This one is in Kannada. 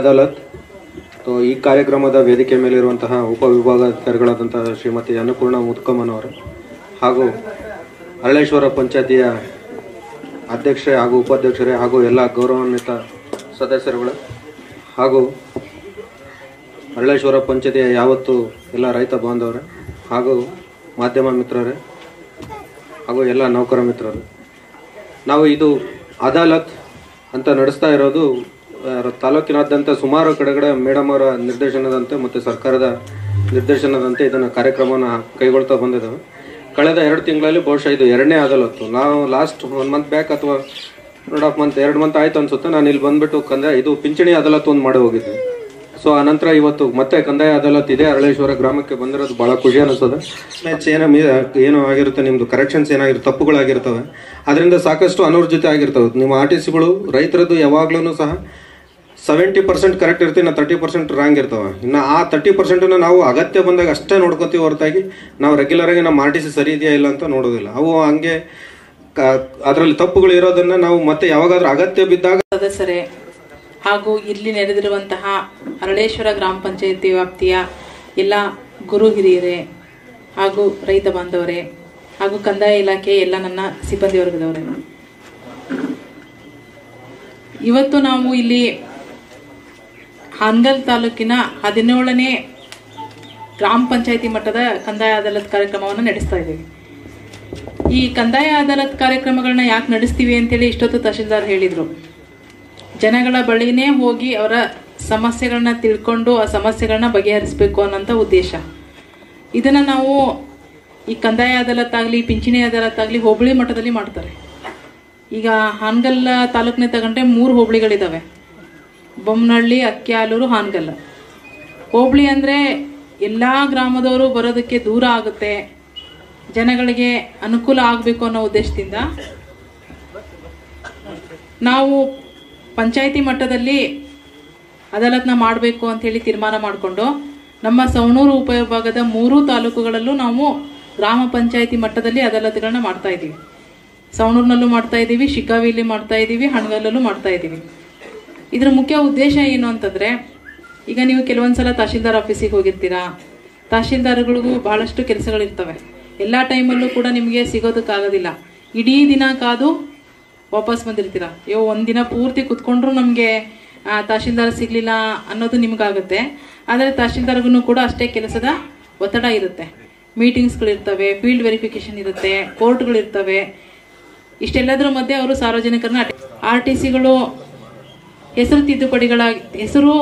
ಅದಾಲತ್ ಸೊ ಈ ಕಾರ್ಯಕ್ರಮದ ವೇದಿಕೆ ಮೇಲಿರುವಂತಹ ಉಪವಿಭಾಗಾಧಿಕಾರಿಗಳಾದಂತಹ ಶ್ರೀಮತಿ ಅನ್ನಪೂರ್ಣ ಮುತ್ಕಮ್ಮನವರು ಹಾಗೂ ಅರಳೇಶ್ವರ ಪಂಚಾಯತಿಯ ಅಧ್ಯಕ್ಷರೇ ಹಾಗೂ ಉಪಾಧ್ಯಕ್ಷರೇ ಹಾಗೂ ಎಲ್ಲ ಗೌರವಾನ್ವಿತ ಸದಸ್ಯರುಗಳು ಹಾಗೂ ಅರಳೇಶ್ವರ ಪಂಚಾಯತಿಯ ಯಾವತ್ತು ಎಲ್ಲ ರೈತ ಬಾಂಧವರೇ ಹಾಗೂ ಮಾಧ್ಯಮ ಮಿತ್ರರೇ ಹಾಗೂ ಎಲ್ಲ ನೌಕರ ಮಿತ್ರರು ನಾವು ಇದು ಅದಾಲತ್ ಅಂತ ನಡೆಸ್ತಾ ಇರೋದು ಆ, ತಾಲೂಕಿನಾದ್ಯಂತ ಸುಮಾರು ಕಡೆಗಡೆ ಮೇಡಮ್ ಅವರ ನಿರ್ದೇಶನದಂತೆ ಮತ್ತು ಸರ್ಕಾರದ ನಿರ್ದೇಶನದಂತೆ ಇದನ್ನು ಕಾರ್ಯಕ್ರಮನ ಕೈಗೊಳ್ತಾ ಬಂದಿದ್ದಾವೆ ಕಳೆದ ಎರಡು ತಿಂಗಳಲ್ಲಿ ಬಹುಶಃ ಇದು ಎರಡನೇ ಅದಾಲತ್ತು ನಾವು ಲಾಸ್ಟ್ ಒನ್ ಮಂತ್ ಬ್ಯಾಕ್ ಅಥವಾ ಒನ್ ಆಫ್ ಮಂತ್ ಎರಡು ಮಂತ್ ಆಯ್ತು ಅನ್ಸುತ್ತೆ ನಾನು ಇಲ್ಲಿ ಬಂದ್ಬಿಟ್ಟು ಕಂದಾಯ ಇದು ಪಿಂಚಣಿ ಅದಾಲತ್ ಒಂದು ಮಾಡಿ ಹೋಗಿದ್ದೆ ಸೊ ಆನಂತರ ಇವತ್ತು ಮತ್ತೆ ಕಂದಾಯ ಅದಾಲತ್ ಇದೆ ಅರಳೇಶ್ವರ ಗ್ರಾಮಕ್ಕೆ ಬಂದಿರೋದು ಬಹಳ ಖುಷಿ ಅನಿಸ್ತದೆ ಮ್ಯಾಚ್ ಏನೋ ಮೀ ಏನೋ ಆಗಿರುತ್ತೆ ನಿಮ್ದು ಕರೆಕ್ಷನ್ಸ್ ಏನಾಗಿರುತ್ತೆ ತಪ್ಪುಗಳಾಗಿರ್ತವೆ ಅದರಿಂದ ಸಾಕಷ್ಟು ಅನೂರ್ಜಿತ ಆಗಿರ್ತವೆ ನಿಮ್ಮ ಆರ್ ಟಿ ಸಿಗಳು ರೈತರದ್ದು ಯಾವಾಗ್ಲೂ ಸಹ ಸೆವೆಂಟಿ ಪರ್ಸೆಂಟ್ ಕರೆಕ್ಟ್ ಇರ್ತೀವಿ ನಾ ತರ್ಟಿ ಪರ್ಸೆಂಟ್ ರಾಂಗ್ ಇರ್ತವೆ ಇನ್ನು ಆ ತರ್ಟಿ ಪರ್ಸೆಂಟನ್ನು ನಾವು ಅಗತ್ಯ ಬಂದಾಗ ಅಷ್ಟೇ ನೋಡ್ಕೊತೀವಿ ಹೊರತಾಗಿ ನಾವು ರೆಗ್ಯುಲರ್ ಆಗಿ ನಮ್ಮ ಆರ್ ಟಿ ಸಿ ಸರಿ ಇದೆಯಾ ಇಲ್ಲ ಅಂತ ನೋಡೋದಿಲ್ಲ ಅವು ಹಂಗೆ ಅದರಲ್ಲಿ ತಪ್ಪುಗಳು ಇರೋದನ್ನ ನಾವು ಮತ್ತೆ ಯಾವಾಗಾದ್ರೂ ಅಗತ್ಯ ಬಿದ್ದಾಗ ಸದಸ್ಯರೇ ಹಾಗೂ ಇಲ್ಲಿ ನೆರೆದಿರುವಂತಹ ಅರಳೇಶ್ವರ ಗ್ರಾಮ ಪಂಚಾಯತಿ ವ್ಯಾಪ್ತಿಯ ಎಲ್ಲ ಗುರು ಹಿರಿಯರೇ ಹಾಗೂ ರೈತ ಬಾಂಧವರೇ ಹಾಗೂ ಕಂದಾಯ ಇಲಾಖೆ ಎಲ್ಲ ನನ್ನ ಸಿಬ್ಬಂದಿ ವರ್ಗದವರೇ ಇವತ್ತು ನಾವು ಇಲ್ಲಿ ಹಾನಗಲ್ ತಾಲೂಕಿನ ಹದಿನೇಳನೇ ಗ್ರಾಮ ಪಂಚಾಯತಿ ಮಟ್ಟದ ಕಂದಾಯ ಅದಾಲತ್ ಕಾರ್ಯಕ್ರಮವನ್ನು ನಡೆಸ್ತಾ ಇದ್ದೀವಿ ಈ ಕಂದಾಯ ಅದಾಲತ್ ಕಾರ್ಯಕ್ರಮಗಳನ್ನ ಯಾಕೆ ನಡೆಸ್ತೀವಿ ಅಂತೇಳಿ ಇಷ್ಟೊತ್ತು ತಹಶೀಲ್ದಾರ್ ಹೇಳಿದರು ಜನಗಳ ಬಳಿನೇ ಹೋಗಿ ಅವರ ಸಮಸ್ಯೆಗಳನ್ನ ತಿಳ್ಕೊಂಡು ಆ ಸಮಸ್ಯೆಗಳನ್ನ ಬಗೆಹರಿಸಬೇಕು ಅನ್ನೋಂಥ ಉದ್ದೇಶ ಇದನ್ನ ನಾವು ಈ ಕಂದಾಯ ಅದಾಲತ್ ಆಗಲಿ ಪಿಂಚಣಿ ಅದಾಲತ್ ಆಗಲಿ ಹೋಬಳಿ ಮಟ್ಟದಲ್ಲಿ ಮಾಡ್ತಾರೆ ಈಗ ಹಾನಗಲ್ ತಾಲೂಕಿನ ತಗೊಂಡ್ರೆ ಮೂರು ಹೋಬಳಿಗಳಿದಾವೆ ಬೊಮ್ಮನಹಳ್ಳಿ ಅಕ್ಕಿಯಾಲೂರು ಹಾನಗಲ್ ಹೋಬಳಿ ಅಂದರೆ ಎಲ್ಲ ಗ್ರಾಮದವರು ಬರೋದಕ್ಕೆ ದೂರ ಆಗುತ್ತೆ ಜನಗಳಿಗೆ ಅನುಕೂಲ ಆಗಬೇಕು ಅನ್ನೋ ಉದ್ದೇಶದಿಂದ ನಾವು ಪಂಚಾಯಿತಿ ಮಟ್ಟದಲ್ಲಿ ಅದಾಲತ್ನ ಮಾಡಬೇಕು ಅಂತ ಹೇಳಿ ತೀರ್ಮಾನ ಮಾಡಿಕೊಂಡು ನಮ್ಮ ಸವಣೂರು ಉಪವಿಭಾಗದ ಮೂರು ತಾಲೂಕುಗಳಲ್ಲೂ ನಾವು ಗ್ರಾಮ ಪಂಚಾಯಿತಿ ಮಟ್ಟದಲ್ಲಿ ಅದಾಲತ್ಗಳನ್ನ ಮಾಡ್ತಾ ಇದ್ದೀವಿ ಸವಣೂರಿನಲ್ಲೂ ಮಾಡ್ತಾ ಇದ್ದೀವಿ ಶಿಗ್ಗಾವಿಲಿ ಮಾಡ್ತಾ ಇದ್ದೀವಿ ಹಣಗಲ್ಲಲ್ಲೂ ಮಾಡ್ತಾ ಇದ್ದೀವಿ ಇದರ ಮುಖ್ಯ ಉದ್ದೇಶ ಏನು ಅಂತಂದ್ರೆ ಈಗ ನೀವು ಕೆಲವೊಂದ್ಸಲ ತಹಶೀಲ್ದಾರ್ ಆಫೀಸಿಗೆ ಹೋಗಿರ್ತೀರಾ ತಹಶೀಲ್ದಾರ್ಗಳಿಗೂ ಬಹಳಷ್ಟು ಕೆಲಸಗಳಿರ್ತವೆ ಎಲ್ಲ ಟೈಮಲ್ಲೂ ಕೂಡ ನಿಮಗೆ ಸಿಗೋದಕ್ಕಾಗೋದಿಲ್ಲ ಇಡೀ ದಿನ ಕಾದು ವಾಪಸ್ ಬಂದಿರ್ತೀರ ಅಯ್ಯೋ ಒಂದಿನ ಪೂರ್ತಿ ಕುತ್ಕೊಂಡ್ರು ನಮಗೆ ತಹಶೀಲ್ದಾರ್ ಸಿಗ್ಲಿಲ್ಲ ಅನ್ನೋದು ನಿಮ್ಗಾಗುತ್ತೆ ಆದರೆ ತಹಶೀಲ್ದಾರ್ಗೂ ಕೂಡ ಅಷ್ಟೇ ಕೆಲಸದ ಒತ್ತಡ ಇರುತ್ತೆ ಮೀಟಿಂಗ್ಸ್ಗಳಿರ್ತವೆ ಫೀಲ್ಡ್ ವೆರಿಫಿಕೇಶನ್ ಇರುತ್ತೆ ಕೋರ್ಟ್ಗಳಿರ್ತವೆ ಇಷ್ಟೆಲ್ಲದರ ಮಧ್ಯೆ ಅವರು ಸಾರ್ವಜನಿಕರನ್ನ ಆರ್ ಟಿ ಸಿಗಳು ಹೆಸರು ತಿದ್ದುಪಡಿಗಳ ಹೆಸರು